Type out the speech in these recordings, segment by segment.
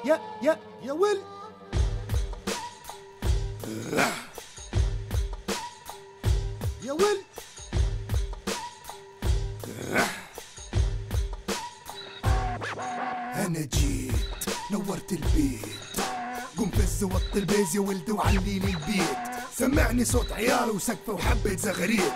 يا يا يا ول يا ول انا جيت نورت البيت قم فز وط البيز يا ولد وعلي لي البيت سمعني صوت عيال وسقفه وحبة زغريت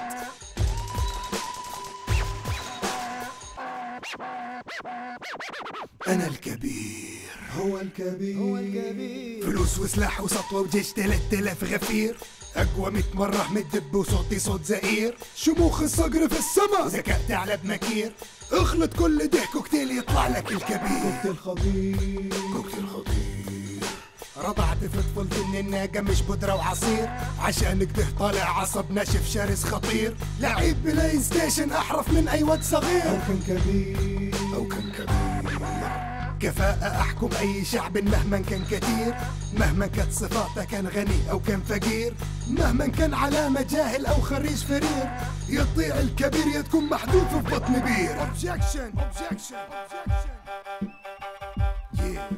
أنا الكبير هو الكبير هو الكبير فلوس وسلاح وسطوة وجيش تلات آلاف غفير أقوى ميت مرة من الدب وصوتي صوت زئير شموخ الصقر في السما ذكاء تعلى بمكير اخلط كل ده كوكتيل يطلع لك الكبير كوكتيل خطير كوكتيل خطير رضعت في طفولتي ان الناقة مش بودرة وعصير عشان كده طالع عصب ناشف شرس خطير لعيب بلاي ستيشن احرف من اي واد صغير او كان كبير او كان كبير كفاءة احكم اي شعب مهما كان كتير مهما كانت صفاته كان غني او كان فقير مهما كان علامة جاهل او خريج فرير يطيع الكبير يا تكون محذوف في بطن بير objection objection objection yeah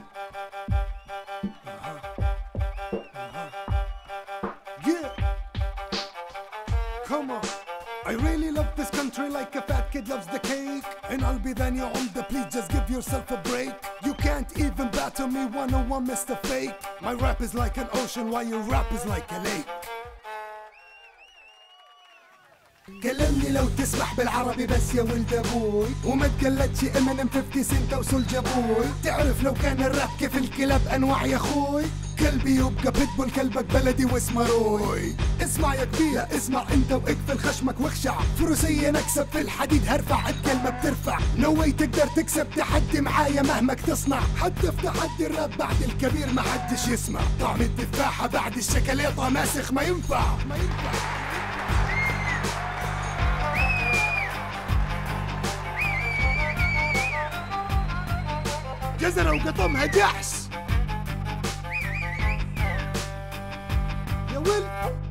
Yeah. Come on. I really love this country like a fat kid loves the cake. And I'll be the new the please just give yourself a break. You can't even battle me one on one, Mr. Fake. My rap is like an ocean while your rap is like a lake. كلمني لو تسمح بالعربي بس يا ولد ابوي وما تقلدش امينيم 50 سنت وسولجا بوي تعرف لو كان الراب كيف الكلاب انواع يا اخوي كلبي يبقى بيتبول كلبك بلدي واسمه روي اسمع يا كبير لا اسمع انت واقفل خشمك واخشع فروسية نكسب في الحديد هرفع الكلمة بترفع نوي تقدر تكسب تحدي معايا مهما تصنع حتى في تحدي الراب بعد الكبير ما حدش يسمع طعم التفاحة بعد الشكليطة ماسخ ما ينفع ما ينفع جزرة وقطمها جحس يا ول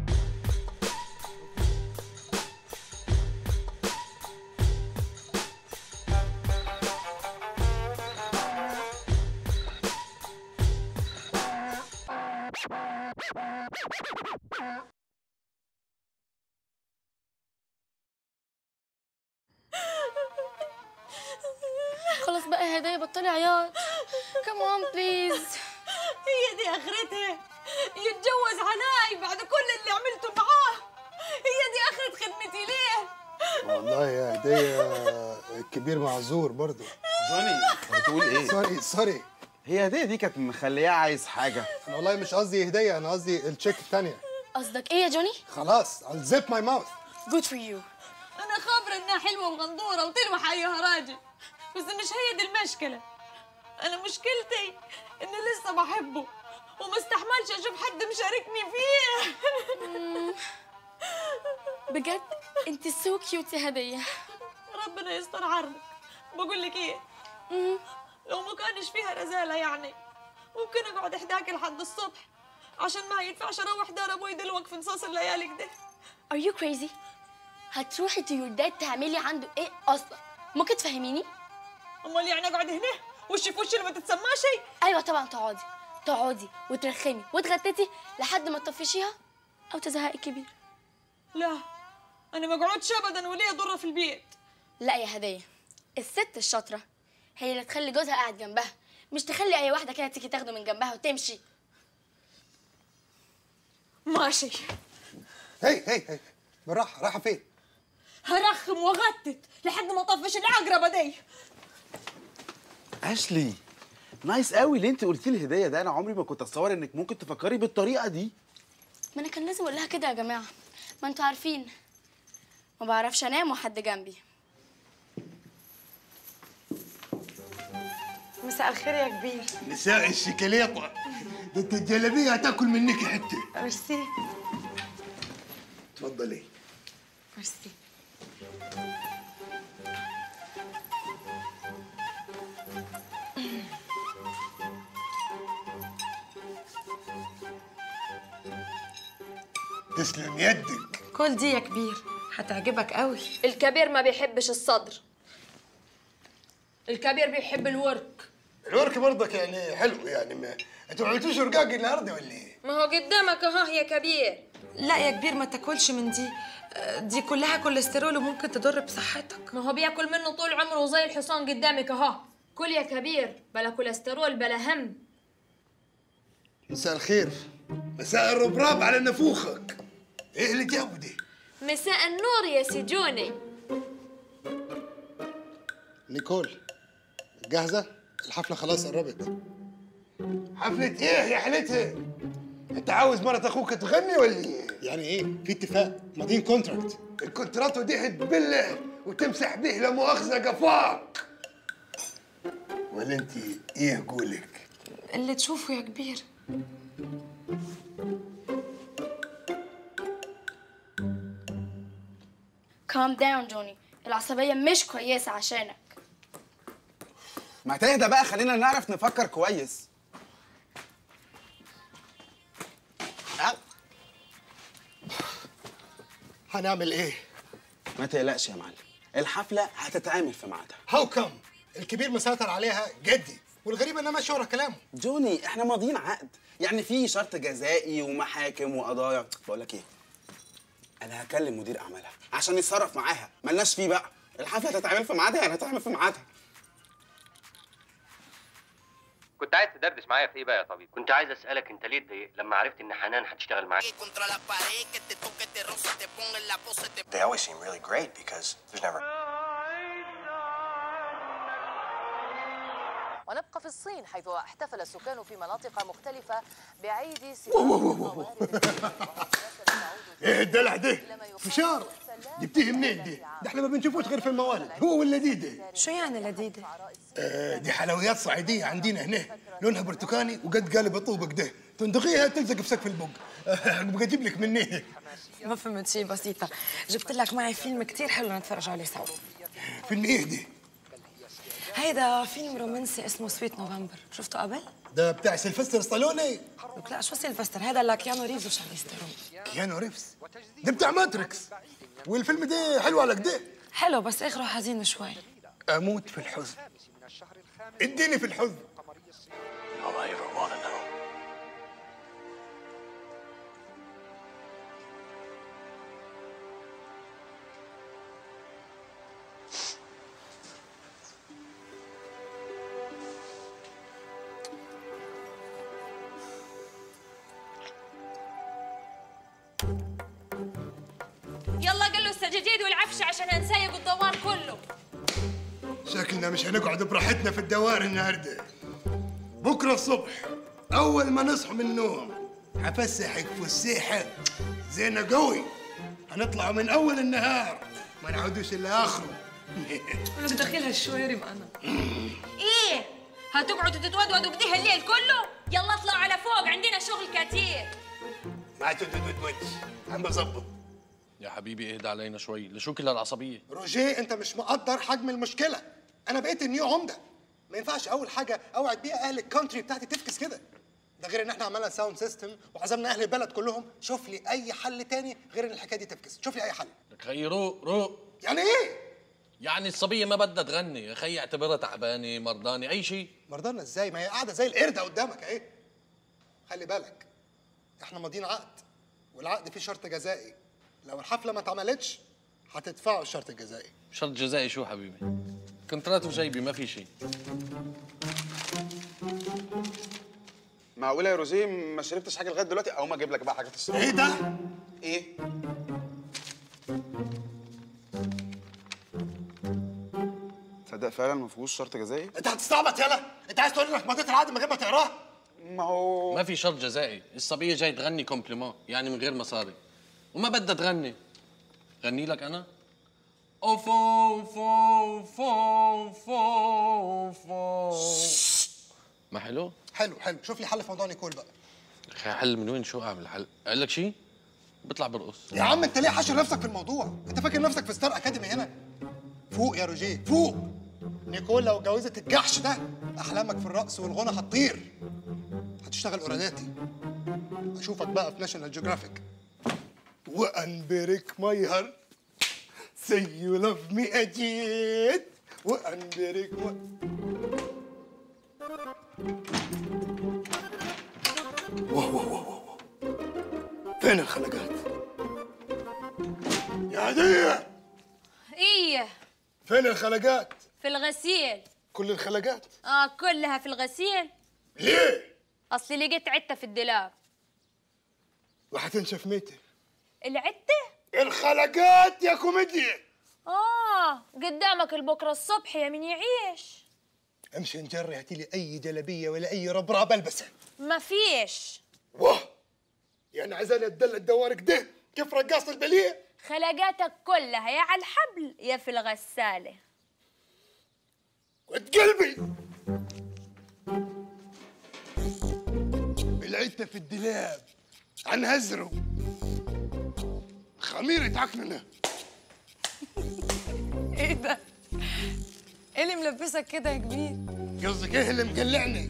خلاص بقى يا هدايا بطلي عياط كمان بليز هي دي اخرتها يتجوز عناي بعد كل اللي عملته معاه هي دي اخرة خدمتي ليه والله يا هدية الكبير معذور برضو جوني بتقول ايه؟ سوري سوري هي هديه دي كانت مخلياه عايز حاجه انا والله مش قصدي هدية انا قصدي التشيك التانية قصدك ايه يا جوني خلاص I'll zip my mouth good for you انا خابرة انها حلوة وغندورة وتلمح ايها راجل بس مش هي دي المشكلة انا مشكلتي اني لسه بحبه وما استحملش اشوف حد مشاركني فيه بجد انت سو كيوت يا هدية ربنا يستر عرضك بقول لك ايه لو ما كانش فيها رزالة يعني ممكن اقعد احداك لحد الصبح عشان ما ينفعش اروح دار ابوي دلوقتي في نصاص الليالي كده are you crazy هتروحي تو يور داد تعملي عنده ايه اصلا ممكن تفهميني امال يعني اقعد هنا وشي في وشي اللي ما تتسماش ايوه طبعا تقعدي تقعدي وترخمي وتغتتي لحد ما تطفشيها او تزهقي الكبير لا انا ما اقعدش ابدا وليا ضره في البيت لا يا هدية الست الشاطرة هي اللي تخلي جوزها قاعد جنبها مش تخلي اي واحدة كده تيجي تاخده من جنبها وتمشي ماشي هي هي هي بالراحة رايحة فين؟ هرخم واغتت لحد ما اطفش العقربه دي اشلي نايس قوي اللي انت قلتي لي هديه ده انا عمري ما كنت اتصور انك ممكن تفكري بالطريقه دي ما انا كان لازم اقول لها كده يا جماعة ما انتوا عارفين ما بعرفش انام وحد جنبي مساء الخير يا كبير نساء الشيكولاتة ده انت الجلابية هتاكل منك حتة ميرسي اتفضلي ميرسي تسلم يدك كل دي يا كبير هتعجبك قوي الكبير ما بيحبش الصدر الكبير بيحب الورك الورك برضك يعني حلو يعني ما انتوا ما عملتوش رقاق النهارده ولا ايه؟ ما هو قدامك اهو يا كبير لا يا كبير ما تاكلش من دي آه، دي كلها كوليسترول وممكن تضر بصحتك ما هو بياكل منه طول عمره زي الحصان قدامك اهو كل يا كبير بلا كوليسترول بلا هم مساء الخير مساء الربراب على نفوخك ايه اللي جابه دي؟ مساء النور يا سجوني نيكول جاهزة؟ الحفلة خلاص قربت حفلة ايه يا حلتها؟ انت عاوز مرة اخوك تغني ولا ايه؟ يعني ايه في اتفاق ماضيين كونتراكت الكونتراتو دي هتبله وتمسح به لا مؤاخذة قفاك ولا انت ايه قولك؟ اللي تشوفه يا كبير كام داون جوني العصبية مش كويسة عشانك ما تهدى بقى خلينا نعرف نفكر كويس أه، هنعمل ايه؟ ما تقلقش يا معلم الحفله هتتعمل في ميعادها هاو كم؟ الكبير مسيطر عليها جدي والغريب انها ماشيه ورا كلامه جوني احنا ماضيين عقد يعني في شرط جزائي ومحاكم وقضايا بقول لك ايه انا هكلم مدير اعمالها عشان يتصرف معاها ملناش فيه بقى الحفله هتتعمل في ميعادها يعني هتتعمل في ميعادها كنت عايز تدردش معايا في ايه بقى يا طبيب؟ كنت عايز اسالك انت ليه اتضايقت لما عرفت ان حنان هتشتغل معاك؟ contra la pared, que te toque, te roce, te ponga en la pose, te They always seem really great because there's never ونبقى في الصين حيث احتفل السكان في مناطق مختلفة بعيد سباق ايه الدلع ده؟ فشار جبتيه منين دي؟ ده احنا ما بنشوفوش غير في الموالد هو ولا دي ده؟ شو يعني لذيذة؟ آه دي حلويات صعيدية عندنا هنا لونها برتقاني وقد قالب طوبك ده تندقيها تلزق في سقف البق آه، ابغى اجيب لك من هنا ما فهمت شي بسيطة جبت لك معي فيلم كتير حلو نتفرج عليه سوا فيلم ايه دي؟ هيدا فيلم رومانسي اسمه سويت نوفمبر شفته قبل؟ ده بتاع سيلفستر ستالوني لك لا شو سيلفستر هذا لكيانو ريفز وشارليز ثيرون كيانو ريفز ده بتاع ماتريكس والفيلم ده حلو على كده حلو بس اخره حزين شوي اموت في الحزن اديني في الحزن all I ever want to know. يلا قل له السجاجيد والعفش عشان هنسيق الدوار كله شكلنا مش هنقعد براحتنا في الدوار النهارده بكره الصبح اول ما نصحى من النوم هفسحك فسيحه زينه قوي هنطلع من اول النهار ما نعودوش الا اخره انا بدي دخلها الشوارب انا ايه هتقعدوا تتودودوا كده الليل كله يلا اطلعوا على فوق عندنا شغل كتير ما تدود وجه عم بظبط يا حبيبي اهدى علينا شوي لشو كل العصبية روجيه انت مش مقدر حجم المشكله انا بقيت النيو عمده ما ينفعش اول حاجه اوعد بيها اهل الكونتري بتاعتي تفكس كده ده غير ان احنا عملنا ساوند سيستم وعزمنا اهل البلد كلهم شوف لي اي حل تاني غير ان الحكايه دي تفكس شوف لي اي حل لك خيي روق روق يعني ايه يعني الصبية ما بدها تغني يا خيي اعتبرها تعبانة مرضانة أي شيء مرضانا ازاي ما هي قاعده زي القرده قدامك اهي خلي بالك احنا ماضيين عقد والعقد فيه شرط جزائي لو الحفله ما اتعملتش هتدفعوا الشرط الجزائي شرط جزائي شو حبيبي كونترات وجيبي ما في شيء معقوله يا روزيه ما شربتش حاجه لغايه دلوقتي او ما اجيب لك بقى حاجه تشربها ايه ده ايه تصدق فعلا ما فيهوش شرط جزائي انت هتستعبط يلا انت عايز تقول لي انك مضيت العقد من غير ما تقراه ما هو ما في شرط جزائي الصبية جاي تغني كومبليمون يعني من غير مصاري وما بدها تغني غني لك أنا أوفو فو فو فو فو ما حلو؟ حلو حلو شوف لي حل في موضوع نيكول بقى أخي حل من وين شو أعمل حل؟ أقول لك شيء؟ بطلع برقص يا عم انت ليه حاشر نفسك في الموضوع انت فاكر نفسك في ستار اكاديمي هنا فوق يا روجيه فوق نيكول لو اتجوزت الجحش ده احلامك في الرقص والغنى هتطير هتشتغل اوراداتي اشوفك بقى في ناشونال جيوغرافيك وانبرك ماي هارت say you love me اجيد وانبرك my... فين الخلقات؟ يا هدية ايه فين الخلقات؟ في الغسيل كل الخلقات؟ اه كلها في الغسيل ليه؟ اصلي لقيت عته في الدولاب وحتنشف متى؟ العته الخلقات يا كوميديا اه قدامك لبكره الصبح يا من يعيش امشي نجري هاتي لي اي جلبيه ولا اي ربراب البسها ما فيش واه يعني عايزاني اتدلع الدوار كده كيف رقاص البليه؟ خلقاتك كلها يا على الحبل يا في الغساله قد قلبي العتة في الدولاب عن هزره خميرة عكننة ايه ده؟ ايه اللي ملبسك كده يا كبير؟ قصدك ايه اللي مقلعني؟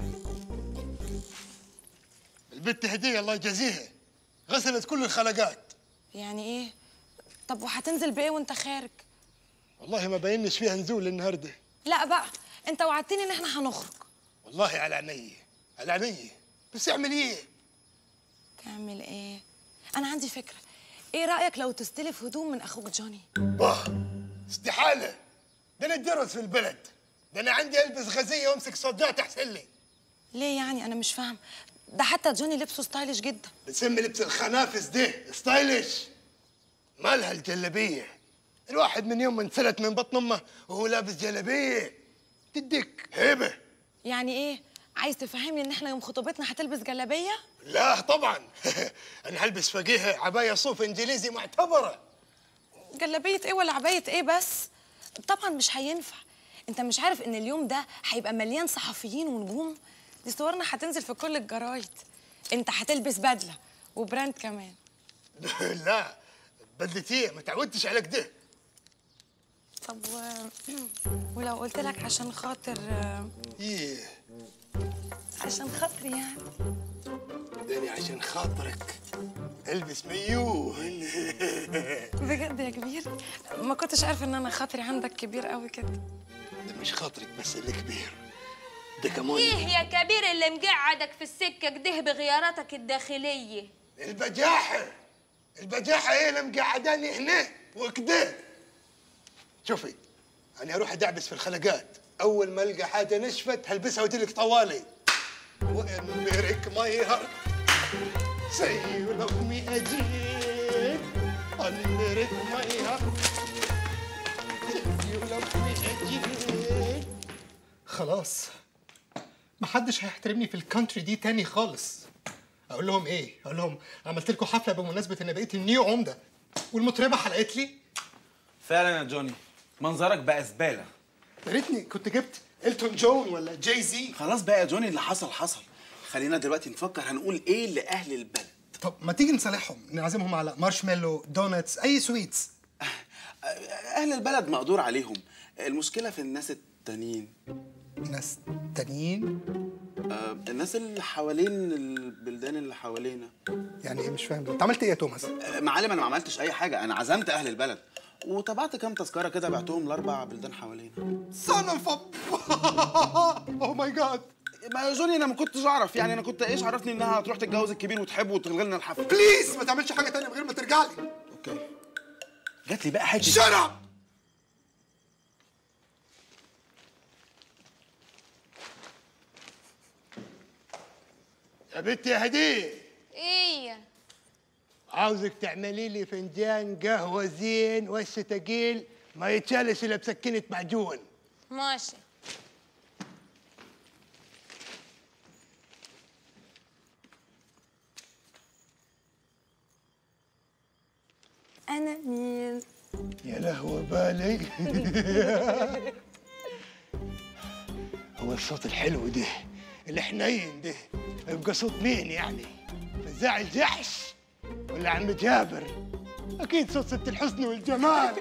البت هدية الله يجازيها غسلت كل الخلقات يعني ايه؟ طب وهتنزل بايه وانت خارج؟ والله ما باينش فيها نزول النهارده لا بقى انت وعدتني ان احنا هنخرج والله على عيني على عيني بس اعمل ايه؟ تعمل ايه؟ انا عندي فكره ايه رايك لو تستلف هدوم من اخوك جوني باه استحالة ده انا اتدرس في البلد ده انا عندي البس غزية وامسك صدات احسن لي ليه يعني انا مش فاهم ده حتى جوني لبسه ستايلش جدا بتسمي لبس الخنافس ده ستايلش مالها الجلبية الواحد من يوم ما انسلت من بطن امه وهو لابس جلبية تديك هيبة يعني ايه عايز تفهمني ان احنا يوم خطوبتنا هتلبس جلابيه لا طبعا انا هلبس فوقيها عباية صوف انجليزي معتبرة جلابيه ايه ولا عبايه ايه بس طبعا مش هينفع انت مش عارف ان اليوم ده هيبقى مليان صحفيين ونجوم دي صورنا هتنزل في كل الجرايد انت هتلبس بدله وبراند كمان لا بدلتيه ما تعودتش على كده طب و... ولو قلت لك عشان خاطر ايه عشان خاطري يعني داني عشان خاطرك البس ميون بجد يا كبير ما كنتش عارفه ان انا خاطري عندك كبير قوي كده ده مش خاطرك بس اللي كبير ده كمان ايه يا كبير اللي مقعدك في السكه كده بغياراتك الداخليه البجاحة البجاحة هي اللي مقعداني هنا وكده شوفي أنا أروح أدعبس في الخلقات أول ما ألقى حاجة نشفت هلبسها وأجيلك طوالي وأمرك ما يهرب سير أمي أجيب أمرك ما يهرب سير أمي أجيب خلاص محدش هيحترمني في الكونتري دي تاني خالص اقول لهم ايه اقول لهم عملت لكم حفله بمناسبه ان بقيت النيو عمده والمطربه حلقت لي فعلا يا جوني منظرك بقى زباله يا ريتني كنت جبت التون جون ولا جاي زي خلاص بقى يا جوني اللي حصل حصل خلينا دلوقتي نفكر هنقول ايه لاهل البلد طب ما تيجي نصالحهم نعزمهم على مارشميلو دونتس اي سويتس اهل البلد مقدور عليهم المشكله في الناس التانيين ناس تانيين آه الناس اللي حوالين البلدان اللي حوالينا يعني ايه مش فاهم انت عملت ايه يا توماس آه معلم انا ما عملتش اي حاجه انا عزمت اهل البلد وطبعت كام تذكره كده بعتهم لاربع بلدان حوالينا صن اوف اوه ماي جاد ما يا جوني انا ما كنتش اعرف يعني انا كنت ايش عرفني انها هتروح تتجوز الكبير وتحبه وتلغي لنا الحفله بليز ما تعملش حاجه تانية من غير ما ترجع لي اوكي جات لي بقى حاجه شut up يا بنت يا هديه ايه عاوزك تعملي لي فنجان قهوه زين وش تقيل ما يتشالش الا بسكينه معجون ماشي انا مين يا لهوى بالي هو الصوت الحلو ده الحنين ده يبقى صوت مين يعني فزاع الجحش ولا عم جابر اكيد صوت ست الحسن والجمال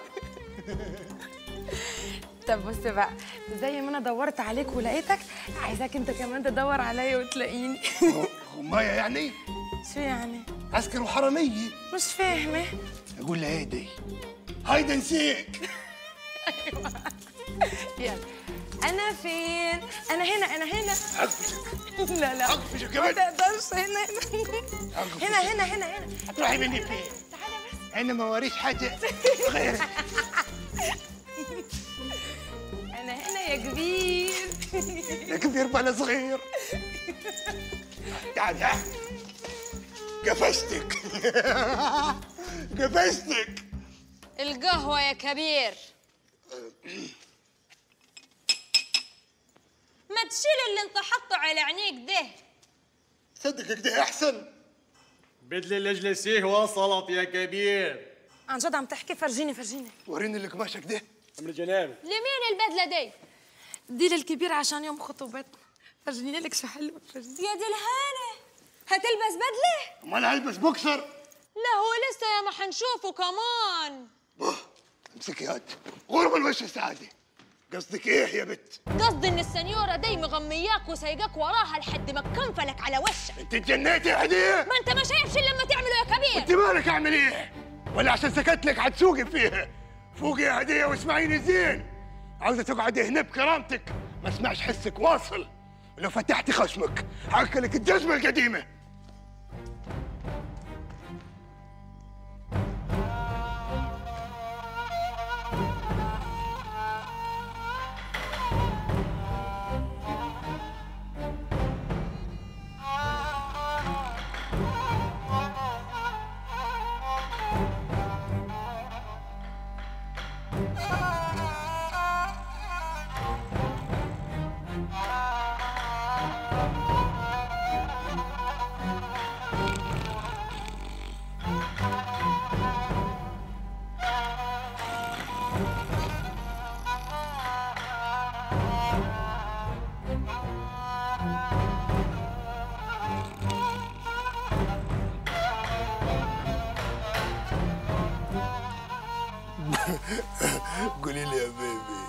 طب بص بقى زي ما انا دورت عليك ولقيتك عايزاك انت كمان تدور عليا وتلاقيني هماية يعني شو يعني عسكر وحرامية مش فاهمه اقول لها هيدي هايدا نسيك يلا انا فين انا هنا انا هنا عقفشك لا لا عقفشك ما يا بنت تقدرش هنا هنا هنا هنا هنا هنا هتروحي مني فين؟ انا ما وريش حاجه غيرك انا هنا يا كبير يا كبير بلا صغير تعال تعال قفشتك قفشتك القهوة يا كبير ما تشيل اللي انت حاطه على عينيك ده صدقك ده احسن بدل الاجلسيه وصلت يا كبير عن جد عم تحكي فرجيني فرجيني وريني اللي قماشك ده من جنابك لمين البدلة دي؟ دي للكبير عشان يوم خطوبتنا فرجيني لك شو حلوه فرجيني يا دي الهانة هتلبس بدلة؟ امال هلبس بوكسر لا هو لسه يا ما حنشوفه كمان امسكي هات غرب الوش السعاده قصدك ايه يا بت؟ قصدي ان السنيورة دي مغمياك وسايقاك وراها لحد ما تكنفلك على وشك انت اتجنيتي يا هديه؟ ما انت ما شايفش إلا لما تعمله يا كبير انت مالك اعمل ايه؟ ولا عشان سكت لك حتسوقي فيها فوقي يا هديه واسمعيني زين عاوزه تقعدي هنا بكرامتك ما اسمعش حسك واصل ولو فتحتي خشمك هاكلك الجزمه القديمه قولي لي يا بيبي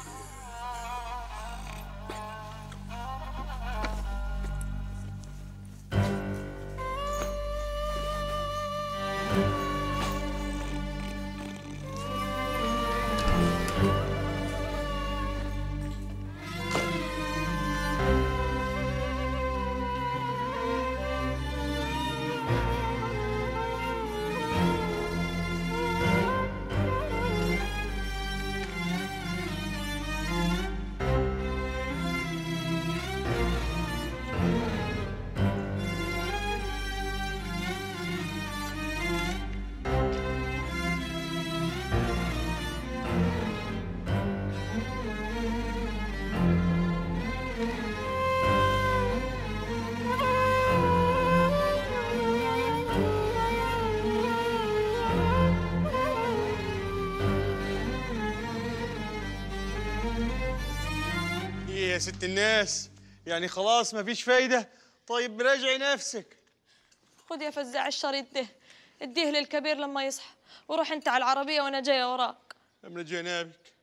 ايه يا ست الناس يعني خلاص ما فيش فايده طيب راجعي نفسك خد يا فزاع الشريط ده اديه للكبير لما يصحى وروح انت على العربية وانا جاية وراك من جنابك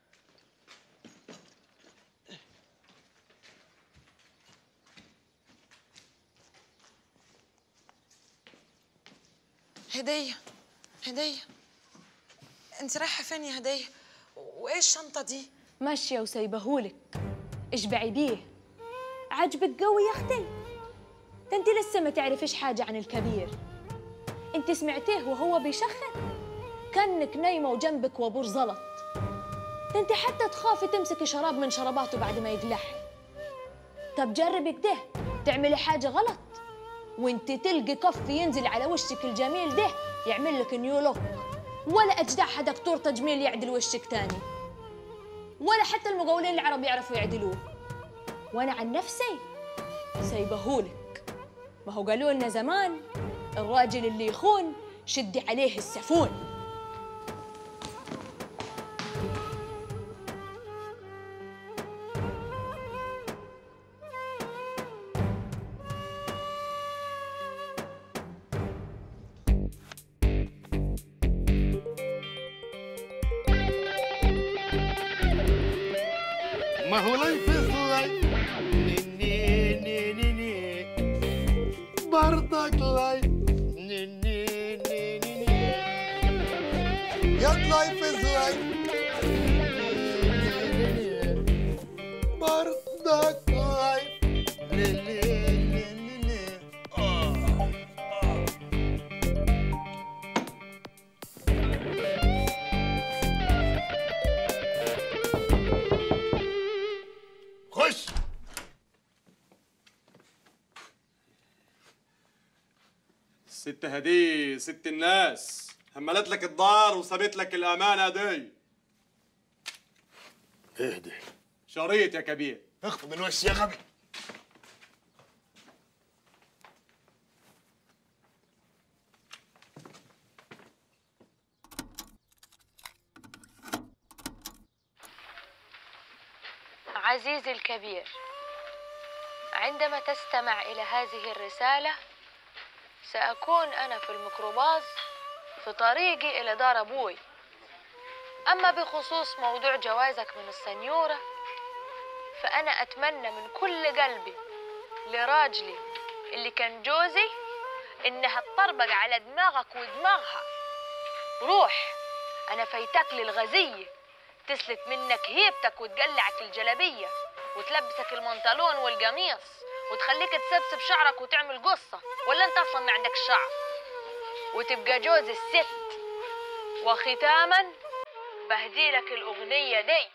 هديه هديه انت رايحه فين يا هديه وايه الشنطه دي ماشية وسايبهولك اشبعي بيه عجبك قوي يا اختي ده انت لسه ما تعرفيش حاجة عن الكبير انت سمعتيه وهو بيشخر كانك نايمة وجنبك وابور زلط ده انت حتى تخافي تمسكي شراب من شراباته بعد ما يقلح طب جربي كده تعملي حاجة غلط وانت تلقي كف ينزل على وشك الجميل ده يعمل لك نيو لوك ولا اجدعها دكتور تجميل يعدل وشك تاني ولا حتى المقاولين العرب يعرفوا يعدلوه وانا عن نفسي سايبهولك ما هو قالوا لنا زمان الراجل اللي يخون شدي عليه السفون ما هو لايف از لايف ني ني ني ني ني برضك لايف ني ني ني ني ني يا لايف از لايف برضك ست هديه ست الناس هملت لك الدار وسابت لك الامانه دي اهدي شريط يا كبير اخفى من وشي يا غبي عزيزي الكبير عندما تستمع إلى هذه الرسالة سأكون أنا في الميكروباص في طريقي إلى دار أبوي أما بخصوص موضوع جوازك من السنيورة فأنا أتمنى من كل قلبي لراجلي اللي كان جوزي إنها تطربق على دماغك ودماغها روح أنا فايتك للغزية تسلت منك هيبتك وتقلعك الجلبية وتلبسك المنطلون والقميص وتخليك تسبسب شعرك وتعمل قصة ولا انت اصلا ما عندك شعر وتبقى جوز الست وختاما بهديلك الأغنية دي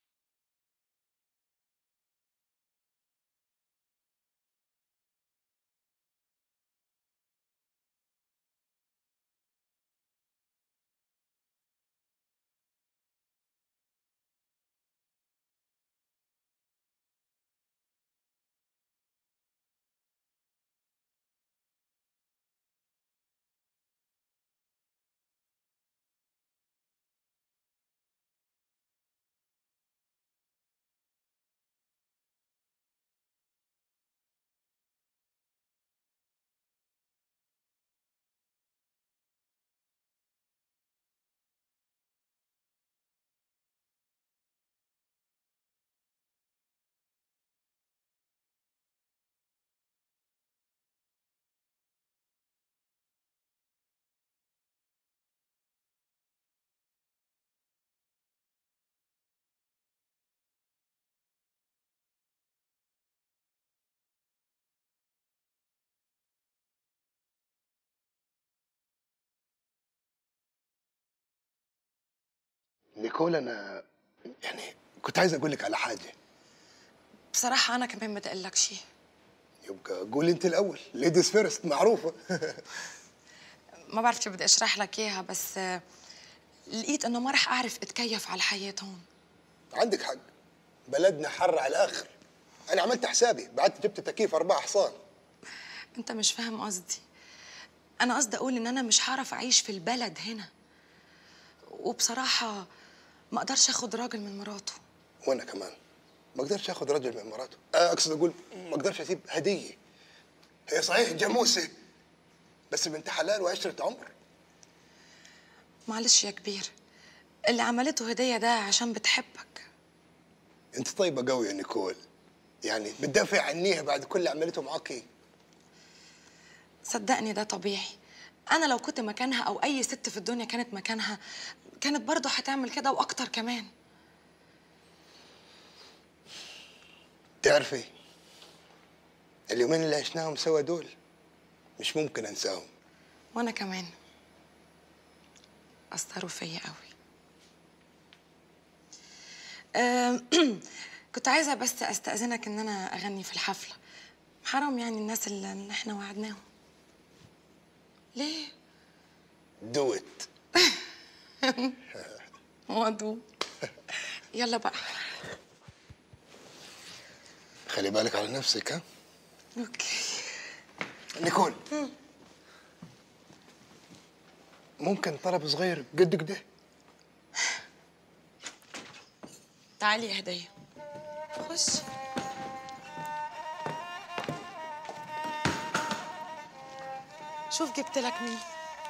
نيكول انا يعني كنت عايز اقول لك على حاجه بصراحة أنا كمان بدي أقول لك شيء يبقى قولي انت الاول ليديز فيرست معروفه ما بعرف كيف بدي أشرح لك إياها بس آه، لقيت إنه ما رح أعرف أتكيف على الحياة هون عندك حق بلدنا حر على الاخر انا عملت حسابي بعد جبت تكييف اربع حصان أنت مش فاهم قصدي أنا قصدي أقول إن أنا مش هعرف أعيش في البلد هنا وبصراحة ما أقدرش أخد راجل من مراته وانا كمان ما اقدرش اخذ رجل من مراته آه، اقصد اقول ما اقدرش اسيب هديه هي صحيح جاموسه بس بنت حلال وعشره عمر معلش يا كبير اللي عملته هدية ده عشان بتحبك انت طيبه قوي يا نيكول يعني بتدافع عنيها بعد كل اللي عملته معاكي صدقني ده طبيعي أنا لو كنت مكانها أو أي ست في الدنيا كانت مكانها كانت برضه هتعمل كده وأكتر كمان تعرفي اليومين اللي عشناهم سوا دول مش ممكن انساهم وأنا كمان أثروا فيا قوي أم، كنت عايزة بس أستأذنك إن أنا أغني في الحفلة حرام يعني الناس اللي اللي إحنا وعدناهم ليه؟ دوت وضو يلا بقى خلي بالك على نفسك ها اوكي نيكول ممكن طلب صغير قد كده تعالي يا هدية خش شوف جبت لك مين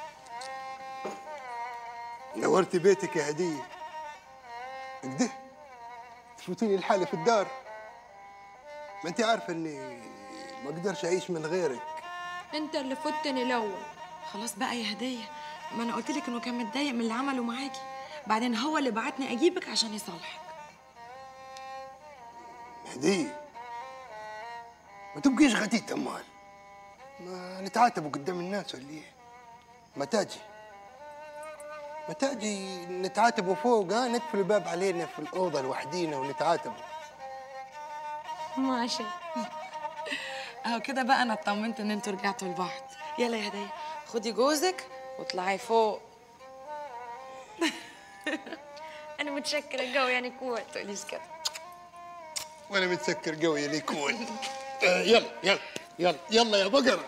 نورت بيتك يا هدية كده تفوتيني الحالة في الدار ما انت عارفة اني ما اقدرش اعيش من غيرك انت اللي فتني الاول خلاص بقى يا هدية ما انا قلت لك انه كان متضايق من اللي عمله معاكي بعدين هو اللي بعتني اجيبك عشان يصالحك هدية ما تبقيش غتيت امال ما نتعاتبوا قدام الناس ولا ايه ما تاجي ما تاجي نتعاتبوا فوق ها نقفل الباب علينا في الأوضة لوحدينا ونتعاتبوا ماشي اهو كده بقى انا اطمنت ان انتوا رجعتوا لبعض يلا يا هدية خدي جوزك واطلعي فوق انا متشكره الجو يعني كوع تقوليش كده وانا متسكر قوي اللي يكون آه يلا يلا يلا يلا يا بقرة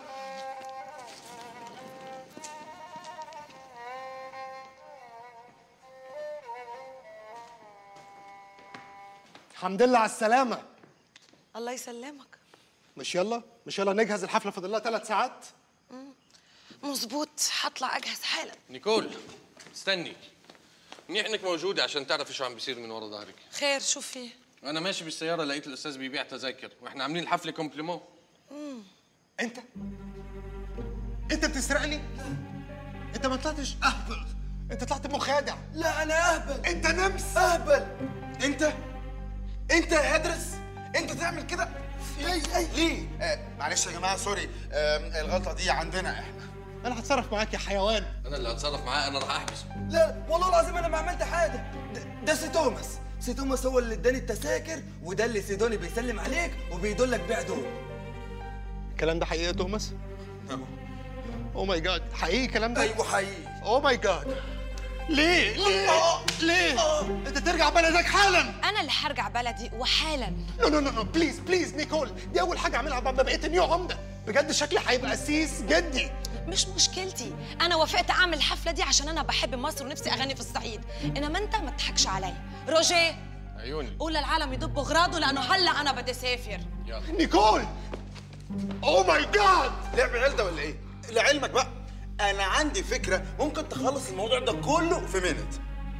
الحمد لله على السلامة الله يسلمك مش يلا مش يلا نجهز الحفلة فاضل لها ثلاث ساعات مظبوط هطلع اجهز حالا نيكول استني منيح انك موجوده عشان تعرفي شو عم بيصير من ورا ظهرك خير شو في انا ماشي بالسياره لقيت الاستاذ بيبيع تذاكر واحنا عاملين الحفله كومبليمون انت انت بتسرقني انت ما طلعتش اهبل انت طلعت مخادع لا انا اهبل انت نمس اهبل انت انت يا هدرس انت تعمل كده اي اي ليه آه معلش يا جماعه سوري آه الغلطه دي عندنا احنا انا هتصرف معاك يا حيوان انا اللي هتصرف معاه انا راح احبسه لا والله العظيم انا ما عملت حاجه ده, ده سي توماس سي توماس هو اللي اداني التذاكر وده اللي سيدوني بيسلم عليك وبيدلك بيع دول الكلام ده حقيقي يا توماس او ماي جاد حقيقي الكلام ده ايوه حقيقي او ماي جاد ليه ليه ليه انت ترجع بلدك حالا انا اللي هرجع بلدي وحالا نو نو نو نو بليز بليز نيكول دي اول حاجه اعملها بعد ما بقيت نيو عمده بجد شكلي هيبقى سيس جدي مش مشكلتي انا وافقت اعمل الحفله دي عشان انا بحب مصر ونفسي اغني في الصعيد انما انت ما تضحكش عليا روجيه عيوني قول للعالم يضبوا غراضه لانه هلا انا بدي اسافر يلا نيكول او ماي جاد لعب عيال ده ولا ايه لعلمك بقى انا عندي فكره ممكن تخلص الموضوع ده كله في مينت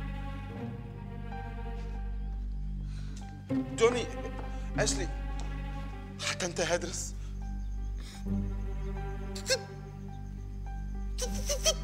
جوني اشلي حتى انت هدرس